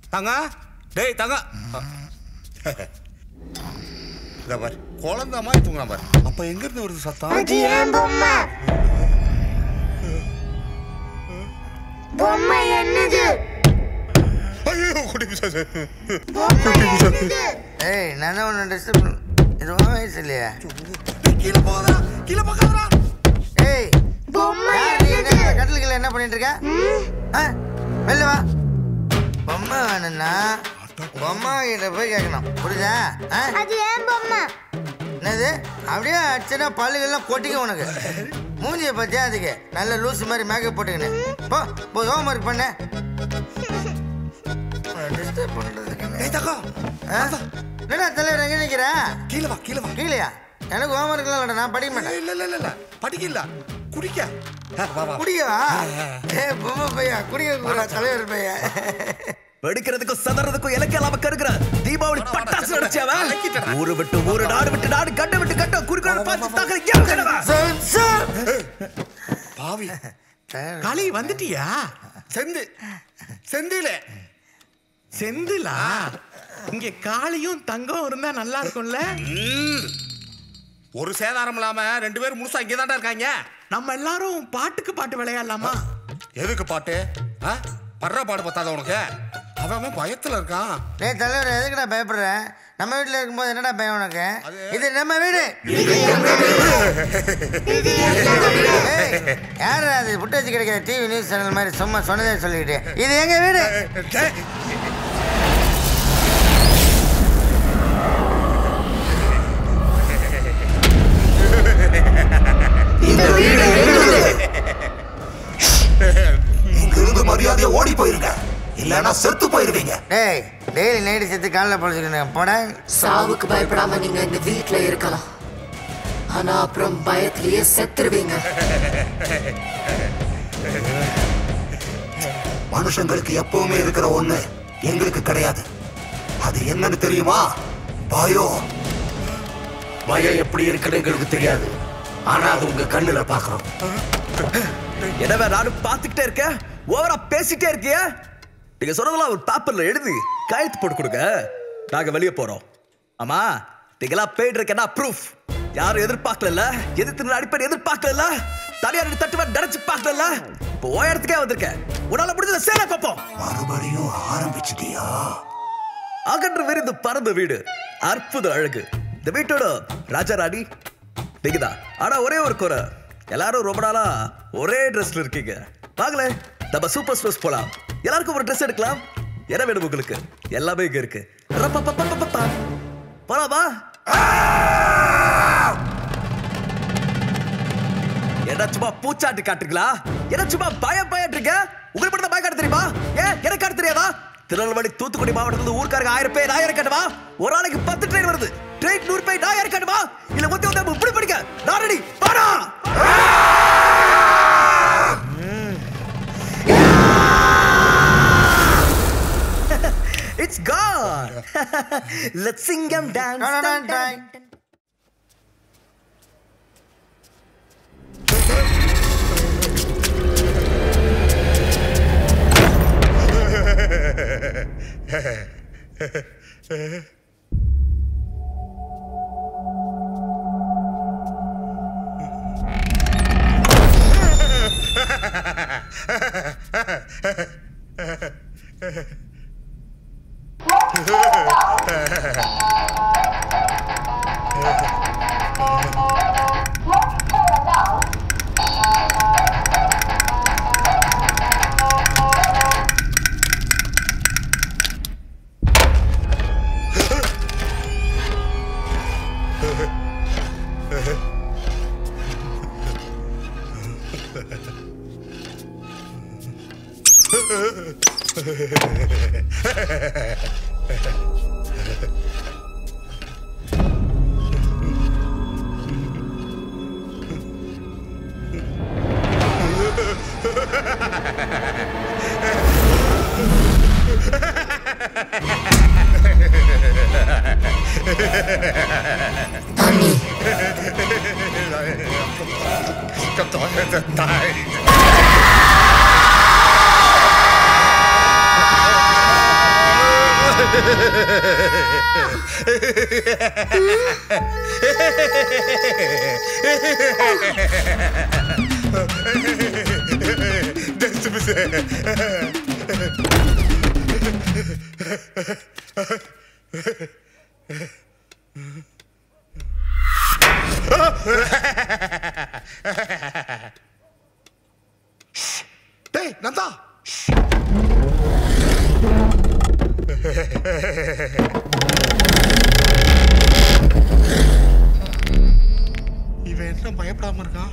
தங்க டேய் தங்க இத பாரு குழந்தை மாதிரி தூங்குறான் பாரு அப்ப எங்க இருந்து வருது சத்தம் அது ஏன் பொம்மை பொம்மை என்னது ஐயோ குடி பிசாசு பொம்மை என்னது ஏய் நான் தான் ஒன்று டிஸ்டர்ப் இது உன் வயசு இல்லையா கீழே போகாதா கீழே போகாதா ஏய் பொம்மை யார் நீ என்ன என்னது கட்டிலுக்குள்ள என்ன பண்ணிட்டு இருக்க ஆ வெளில வா பொம்மை வேணும்னா பொம்மை கிட்ட போய் கேட்கணும் புரியுதா ஆ அது ஏன் பொம்மை என்னது அப்படியே அடிச்சுனா பல்லுகள்லாம் கொட்டிக்க உனக்கு மூஞ்சியை பார்த்தியா அதுக்கு நல்ல லூஸ் மாதிரி மேக்கப் போட்டுக்கினு போ போய் ஹோம் ஒர்க் பண்ண டிஸ்டர்ப் பண்ணுறதுக்கு டேய் தங்க என்னடா தலைவர் எங்கே நிற்கிற கீழே வா கீழே வா கீழேயா எனக்கு ஹோம் ஒர்க்லாம் இல்லைடா நான் படிக்க மாட்டேன் இல்ல இல்ல இல்ல இல்ல படிக்கல குடிக்க ஆ, வா வா குடிக்கவா ஏ பொம்மை பையா குடிக்க கூடா தலைவர் பையா வெடிக்கிறதுக்கும் சதறதுக்கும் இலக்கிய இல்லாம கருக்குற தீபாவளி பட்டாசு அடிச்சவன் அடக்கிட்டடா. ஊரு விட்டு ஊரு நாடு விட்டு நாடு கண்டு விட்டு கட்ட குறுக்கோட பார்த்து தாக்கல ஏன் பாவி களி வந்துட்டியா செந்து செந்தில செந்திலா இங்க காளியும் தங்கம் இருந்தா நல்லா இருக்கும்ல ஒரு சேதாரம் இல்லாம ரெண்டு பேரும் முழுசா இங்கே இருக்காங்க நம்ம எல்லாரும் பாட்டுக்கு பாட்டு விளையாடலாமா எதுக்கு பாட்டு ஆ? படுற பாடு பத்தாத உனக்கு அவன் அவன் பயத்துல இருக்கான் டேய் தலைவர் எதுக்குடா பயப்படுற நம்ம வீட்டில் இருக்கும்போது என்னடா பயம் உனக்கு அது- இது நம்ம வீடு ஏய், யாருடா அது புட்டச்சு கிடைக்கிற டிவி நியூஸ் சேனல் மாதிரி சும்மா சொன்னதே சொல்லிக்கிட்டு இது எங்க வீடு டேய், இங்க இருந்து மரியாதையா ஓடி போயிருங்க இல்லைன்னா செத்து போயிருவீங்க டேய் டெய்லி நைட்டு செத்து காலைல பொழைச்சிக்கணும் போட சாவுக்கு பயப்படாம நீங்க இந்த வீட்ல இருக்கலாம் ஆனா அப்புறம் பயத்திலேயே செத்துருவீங்க மனுஷங்களுக்கு எப்பவுமே இருக்கிற ஒண்ணு எங்களுக்கு கிடையாது அது என்னன்னு தெரியுமா பயம் பயம் எப்படி இருக்குன்னு எங்களுக்கு தெரியாது ஆனா அது உங்க கண்ணுல பாக்குறோம் எனவே நானும் பார்த்துக்கிட்டே இருக்கேன் ஓவரா பேசிட்டே இருக்கிய நீங்க சொன்னதெல்லாம் ஒரு பேப்பர்ல எழுதி கையெழுத்து போட்டு கொடுங்க நாங்க வெளியே போறோம் ஆமா நீங்களா போயிட்டு இருக்கேன்னா ப்ரூஃப் யாரும் எதிர்பார்க்கல எதிர்த்து அடிப்படை எதிர்பார்க்கல தனியார் தட்டுவா நினைச்சு பார்க்கல இப்போ ஓ இடத்துக்கே வந்திருக்கேன் உன்னால முடிஞ்சத சேர பார்ப்போம் மறுபடியும் ஆரம்பிச்சிட்டியா அகன்று விரிந்து பறந்த வீடு அற்புத அழகு இந்த வீட்டோட ராஜாராணி நீங்கதான் ஆனா ஒரே ஒரு குறை எல்லாரும் ரொம்ப நாளா ஒரே ட்ரெஸ்ல இருக்கீங்க வாங்களே நம்ம சூப்பர் ஸ்டோர்ஸ் போலாம் எல்லாருக்கும் ஒரு ட்ரெஸ் எடுக்கலாம் என்ன வேணும் உங்களுக்கு எல்லாமே இங்க இருக்கு ரப்பப்பப்பப்பப்பா. போலாமா என்ன சும்மா பூச்சாட்டி காட்டுங்களா என்ன சும்மா பயம் பயட்டுருக்க உங்களுக்கு மட்டும் தான் பயம் காட்ட தெரியுமா ஏன் எனக்கு காட்ட தெரியாதா திருநெல்வேலி தூத்துக்குடி மாவட்டத்துல இருந்து ஊருக்காரங்க ஆயிரம் பேர் நான் இறக்கட்டுமா ஒரு நாளைக்கு பத்து ட்ரெயின் வருது ட்ரெயின் நூறு பேர் நான் இறக்கட்டுமா இல்ல மொத்தம் வந்து இப்படி படிக்க நான் ரெடி பாடா It's gone. Let's sing and dance. No, no, no, try. தண்ணி தாய் Just miss. டேய் நந்தா இவன் என்ன பயப்படாம இருக்கான்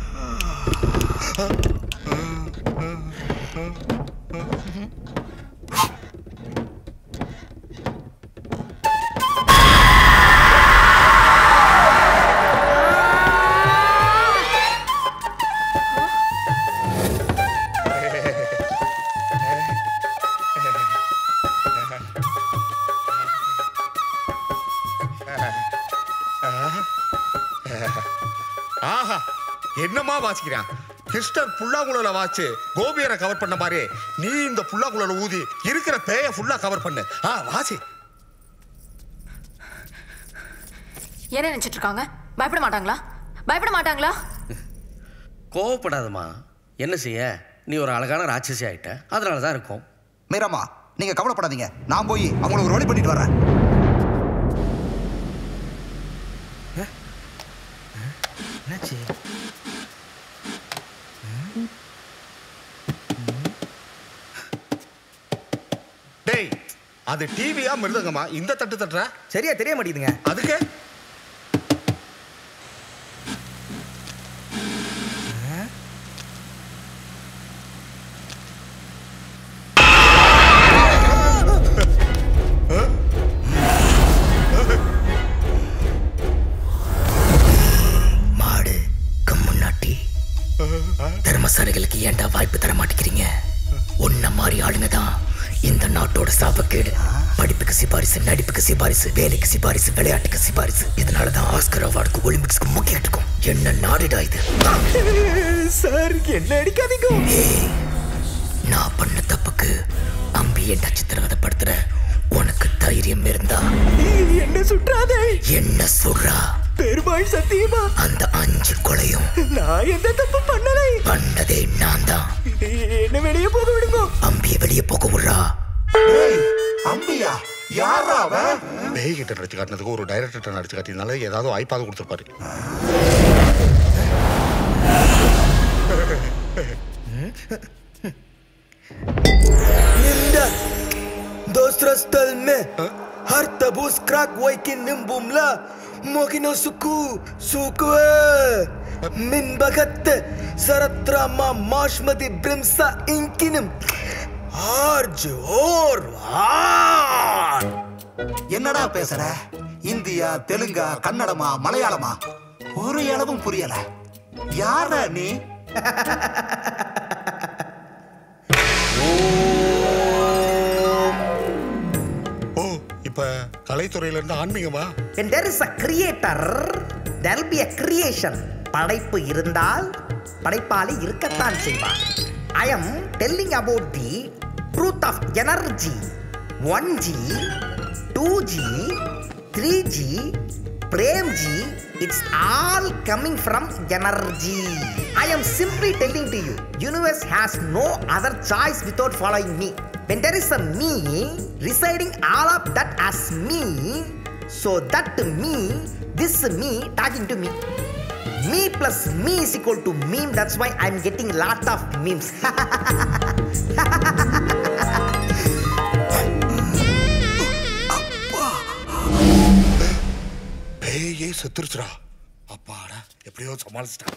ஆஹா என்னமா வாசிக்கிறான் கிருஷ்ணர் புல்லாங்குழல வாச்சு கோபியரை கவர் பண்ண மாதிரி நீ இந்த புல்லாங்குழல ஊதி இருக்கிற பேய ஃபுல்லா கவர் பண்ணு ஆ வாசி என்ன நினைச்சிட்டு இருக்காங்க பயப்பட மாட்டாங்களா பயப்பட மாட்டாங்களா கோவப்படாதம்மா என்ன செய்ய நீ ஒரு அழகான ராட்சசி ஆயிட்ட அதனால தான் இருக்கும் மீராமா நீங்க கவலைப்படாதீங்க நான் போய் அவங்கள ஒரு வழி பண்ணிட்டு வரேன் என்னாச்சு டேய் அது டிவியா மிருதங்கம்மா இந்த தட்டு தட்டுற சரியா தெரிய மாட்டேங்குதுங்க அதுக்கு மாடு கம்முன்னாட்டி தர்மசாலைகளுக்கு ஏன்டா வாய்ப்பு தர மாட்டேங்கிறீங்க உன்ன மாதிரி ஆளுங்க தான் இந்த நாட்டோட சாபக்கேடு படிப்புக்கு சிபாரிசு நடிப்புக்கு சிபாரிசு வேலைக்கு சிபாரிசு விளையாட்டுக்கு சிபாரிசு இதனால தான் ஆஸ்கர் அவார்டுக்கு ஒலிம்பிக்ஸ்க்கு முக்கியம் இருக்கும் என்ன நாடுடா இது சார் என்ன அடிக்காதீங்க ஏய், நான் பண்ண தப்புக்கு அம்பி என்ன சித்திரவதைப்படுத்துற உனக்கு தைரியம் இருந்தா என்ன சுற்றாதே என்ன சொல்றா பெருமாள் சத்தியமா அந்த அஞ்சு கொலையும் நான் எந்த தப்பு பண்ணலை பண்ணதே நான் தான் என்ன வெளியே போக விடுங்க அம்பிய வெளியே போக விடுறா அம்பியா யாரா அவன் பேய் கிட்ட நடிச்சு காட்டினதுக்கு ஒரு டைரக்டர் நடிச்சு காட்டினால ஏதாவது வாய்ப்பாக கொடுத்துருப்பாரு Ninda Dostra stalme Har tabus krak waikin nimbumla Mokino suku Sukwe Min bagat Saratrama Mashmati Brimsa Inkinim Arj Or Har என்னடா பேசுற இந்தியா தெலுங்கா கன்னடமா மலையாளமா ஒரு அளவும் புரியல யாரா நீ ஓ இப்ப கலைத்துறையில இருந்து ஆன்மீகமா When there is a creator, there will be a creation. படைப்பு இருந்தால் படைப்பாளி இருக்கத்தான் செய்வான் I am telling about the truth of energy one G two G three G Prem ji it's all coming from energy I am simply telling to you universe has no other choice without following me when there is a me residing all of that as me so that me this me talking to me me plus me is equal to meme that's why i'm getting lot of memes பேயே செத்துருச்சுடா அப்பாடா எப்படியோ சமாளிச்சிட்டான்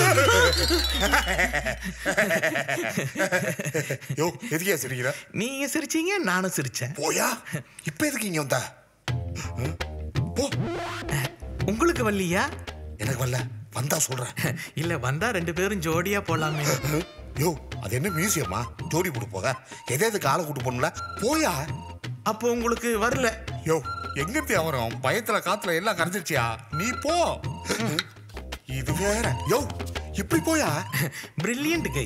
யோ எதுக்கே சிரிக்கிற நீங்க சிரிச்சீங்க நானும் சிரிச்சேன் போயா இப்ப எதுக்கு இங்க வந்த ம்? போ உங்களுக்கு வரலையா எனக்கு வரல வந்தா சொல்றேன் இல்ல வந்தா ரெண்டு பேரும் ஜோடியா போலாமே யோ அது என்ன மியூசியமா ஜோடி போட்டு போக எதை எதுக்கு ஆளை கூட்டு போகணும்ல போயா அப்போ உங்களுக்கு வரல யோ எங்கிருந்தே வரும் பயத்துல காத்துல எல்லாம் கரைஞ்சிருச்சியா நீ போ இது வேற யோ இப்படி போயா பிரில்லியன்ட் கை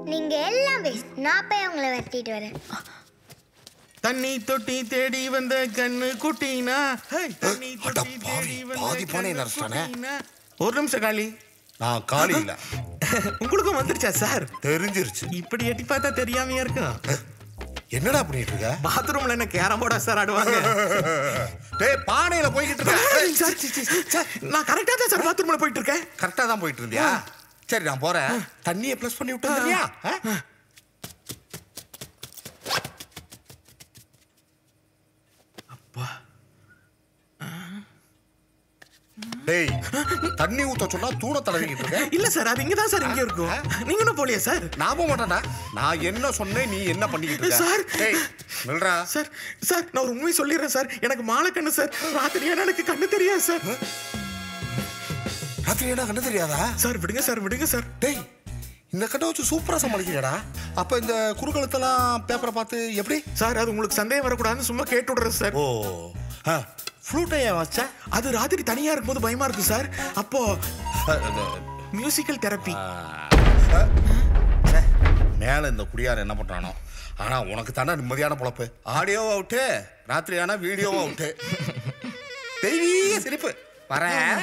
நீங்க எல்லாம் வேஸ்ட் நான் போய் அவங்கள வெட்டிட்டு வரேன் தண்ணி தொட்டி தேடி வந்த கண்ணு குட்டினா ஹே, தண்ணி தொட்டி தேடி வந்த பாதி பானை கண்ணு நரைச்சிட்டானே. குட்டினா. ஒரு நிமிஷம் காளி நான் காலி இல்ல உங்களுக்கும் வந்துருச்சா சார் தெரிஞ்சிருச்சு இப்படி எட்டி பார்த்தா தெரியாமையா இருக்கும் என்னடா பண்ணிட்டு இருக்க பாத்ரூம்ல என்ன கேரம் போர்டா சார் ஆடுவாங்க டேய் பானையில போய்கிட்டு இருக்க சார், சி, சி, சார், நான் கரெக்டா தான் சார் பாத்ரூம்ல போயிட்டு இருக்கேன் கரெக்டா தான் போயிட்டு இருந்தியா சரி நான் போறேன் தண்ணியை ப்ளஸ் பண்ணி விட்டு இல்லையா டேய் தண்ணி ஊத்த சொன்னா தூண தடவிக்கிட்டு இருக்க இல்ல சார் அது இங்கதான் சார் இங்க இருக்கும் நீங்க என்ன போலியா சார் நான் போக மாட்டேன்டா நான் என்ன சொன்னேன் நீ என்ன பண்ணிக்கிட்டு இருக்க சார். டேய் நில்றா சார் சார் நான் ஒரு உண்மை சொல்லிடுறேன் சார் எனக்கு மாலை கண்ணு சார் ராத்திரி ஏன்னா எனக்கு கண்ணு தெரியாது சார் ராத்திரி என்ன கண்ணு தெரியாதா சார் விடுங்க சார் விடுங்க சார் டேய் இந்த கட்டை வச்சு சூப்பரா சமாளிக்கிறடா அப்ப இந்த குறுக்கழுத்தெல்லாம் பேப்பரை பார்த்து எப்படி சார் அது உங்களுக்கு சந்தேகம் வரக்கூடாதுன்னு சும்மா கேட்டு விடுறேன் சார் ஓ ஃப்ளூட்டை ஏன் வச்சா அது ராத்திரி தனியா இருக்கும்போது பயமா இருக்கு சார் அப்போ மியூசிக்கல் தெரப்பி மேல இந்த குடியார் என்ன பண்றானோ ஆனா உனக்கு தானே நிம்மதியான பொழப்பு ஆடியோ அவுட்டு ராத்திரி ஆனா வீடியோ அவுட்டு தெய்வீக சிரிப்பு வரேன்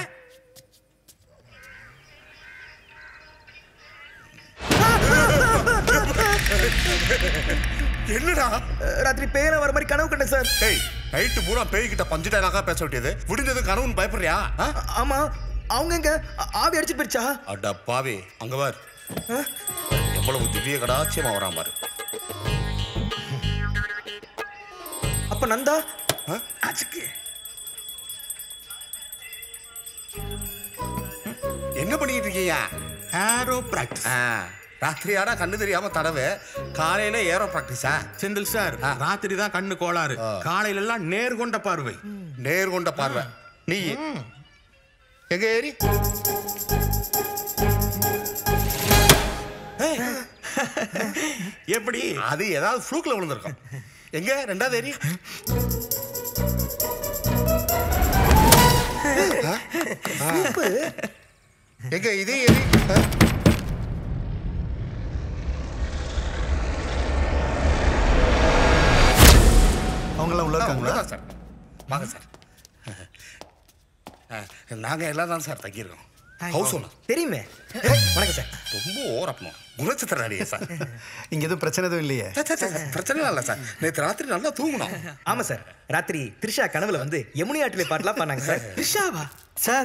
என்னடா ராத்திரி பேர வர மாதிரி கனவு கண்டேன் சார் டேய் நைட்டு பூரா பேய்கிட்ட பஞ்சு டைலாக்கா பேச வேண்டியது விடிஞ்சது கனவுன்னு பயப்படுறியா ஆ? ஆமா அவங்க எங்க ஆ- ஆவி அடிச்சு போயிடுச்சா அட பாவி அங்க பார் எவ்வளவு திவ்ய கடாட்சியமா வரான் பாரு அப்ப நந்தா அச்சுக்கு என்ன பண்ணிட்டு இருக்கீங்க ஏரோ பிராக்டிஸ் ராத்திரி ஆனா கண்ணு தெரியாம தடவை காலையில ஏரோ பிராக்டிஸா செந்தில் சார் ராத்திரி தான் கண்ணு கோளாறு காலையில எல்லாம் நேர்கொண்ட பார்வை நேர்கொண்ட பார்வை நீ எங்க ஏறி எப்படி அது ஏதாவது ஃப்ளூக்ல விழுந்திருக்கும் எங்க ரெண்டாவது ஏறி ஆ? ஆ. எங்க இதே ஏறி ஆ? அவங்களாம் உள்ள ஆ, இருக்காங்களா உள்ளதான் சார் வாங்க சார் ஆ, நாங்க எல்லாம் தான் சார் தங்கியிருக்கோம் ஹவுஸ் ஓனர் தெரியுமே வணக்கம் சார் ரொம்ப ஓரப்பணும் குணச்சித்திர நடிகை சார் இங்க எதுவும் பிரச்சனை எதுவும் இல்லையே சே, சே, சே, சே, பிரச்சனை இல்லை சார் நேற்று ராத்திரி நல்லா தூங்கணும் ஆமா சார் ராத்திரி த்ரிஷா கனவுல வந்து யமுனி ஆட்டிலே பாட்டுலாம் பண்ணாங்க சார் ரிஷாவா சார்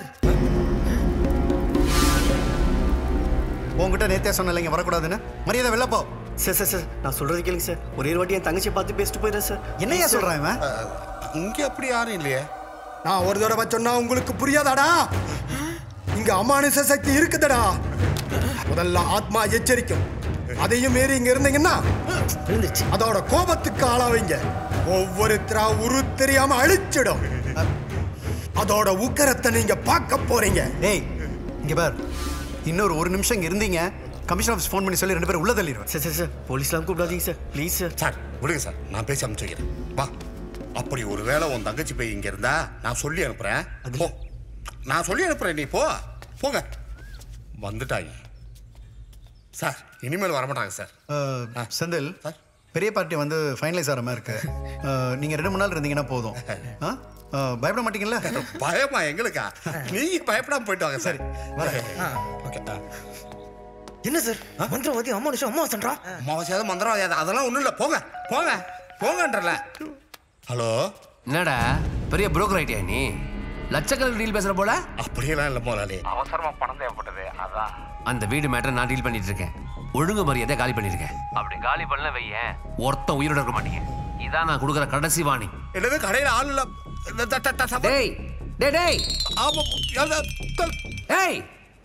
உங்ககிட்ட நேத்தே சொன்னல இங்க வரக்கூடாதுன்னு மரியாதை வெளில போ சார் சார் சார் நான் சொல்றது கேளுங்க சார் ஒரே ஒரு வாட்டி என் தங்கச்சியை பார்த்து பேசிட்டு போயிடுறேன் சார் என்னையா சொல்றான் இவன் இங்க அப்படி யாரும் இல்லையே நான் ஒரு தடவை சொன்னா உங்களுக்கு புரியாதாடா இங்க அமானுஷ சக்தி இருக்குதுடா முதல்ல ஆத்மா எச்சரிக்கும் அதையும் மீறி இங்க இருந்தீங்கன்னா அதோட கோபத்துக்கு ஆளாவீங்க ஒவ்வொருத்தரா உரு தெரியாம அழிச்சிடும் அதோட உக்கரத்தை நீங்க பார்க்க போறீங்க ஏய் இங்க பார் இன்னொரு ஒரு நிமிஷம் இங்க இருந்தீங்க கமிஷன் ஆஃபீஸ் ஃபோன் பண்ணி சொல்லி ரெண்டு பேரும் உள்ள தள்ளிடுவேன் சார் சார் சார் போலீஸ்லாம் கூப்பிடாதீங்க சார் ப்ளீஸ் சார் சார் விடுங்க சார் நான் பேசி அனுப்பிச்சு வைக்கிறேன் வா அப்படி ஒரு வேளை உன் தங்கச்சி போய் இங்க இருந்தா நான் சொல்லி அனுப்புறேன் போ நான் சொல்லி அனுப்புறேன் நீ போ போங்க வந்துட்டாங்க சார் இனிமேல் வரமாட்டாங்க சார் அஹ், செந்தில் பெரிய பார்ட்டி வந்து ஃபைனலைஸ் ஆகிற மாதிரி இருக்கு அஹ், நீங்க ரெண்டு மூணு நாள் இருந்தீங்கன்னா போதும் ஆ? அஹ், பயப்பட மாட்டீங்கல்ல பயமா எங்களுக்கா நீங்க பயப்படாம போயிட்டு வாங்க சரி ஓகே என்ன சார் மந்திரவாதி அமானுஷம் அம்மா சன்றா அமாவாசையாவது மந்திரவாதியாவது அதெல்லாம் ஒண்ணும் இல்ல போங்க போங்க போங்கன்றல ஹலோ என்னடா பெரிய புரோக்கர் ஆயிட்டியா நீ லட்சக்கணக்கில் டீல் பேசுற போல அப்படியெல்லாம் இல்ல முதலாளி அவசரமா பணம் தேவைப்பட்டது அதான் அந்த வீடு மேட்டரை நான் டீல் பண்ணிட்டு இருக்கேன் ஒழுங்கு மரியாதை காலி பண்ணிருக்கேன் அப்படி காலி பண்ணல வையேன் ஒருத்தன் உயிரோட இருக்க மாட்டீங்க இதான் நான் கொடுக்குற கடைசி வாணி என்னது கடையில ஆள் இல்ல இந்த த- த- த- சப- டேய் டேய் டேய் ஆமா அது- த- ஏய்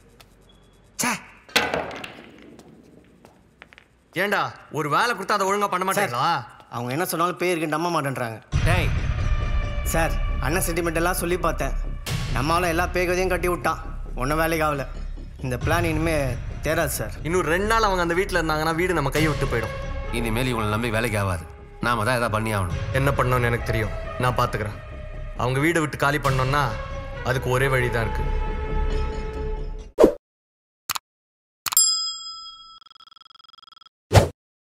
ஏன்டா ஒரு வேலை கொடுத்தா அதை ஒழுங்கா பண்ண மாட்டீங்களா அவங்க என்ன சொன்னாலும் பேய் இருக்கு நம்ப மாட்டேன்றாங்க டேய் சார் அண்ணன் சென்டிமெண்ட் எல்லாம் சொல்லி பார்த்தேன் நம்மளால எல்லா பேகதையும் கட்டி விட்டான் ஒன்றும் வேலைக்கு ஆகல இந்த பிளான் இனிமே தேராது சார் இன்னும் ரெண்டு நாள் அவங்க அந்த வீட்டில் இருந்தாங்கன்னா வீடு நம்ம கையை விட்டு போயிடும் இனிமேல் இவங்களை நம்பி வேலைக்கு ஆகாது நாம தான் எதாவது பண்ணி ஆகணும் என்ன பண்ணணும்னு எனக்கு தெரியும் நான் பார்த்துக்கிறேன் அவங்க வீடை விட்டு காலி பண்ணோம்னா அதுக்கு ஒரே வழி தான் இருக்கு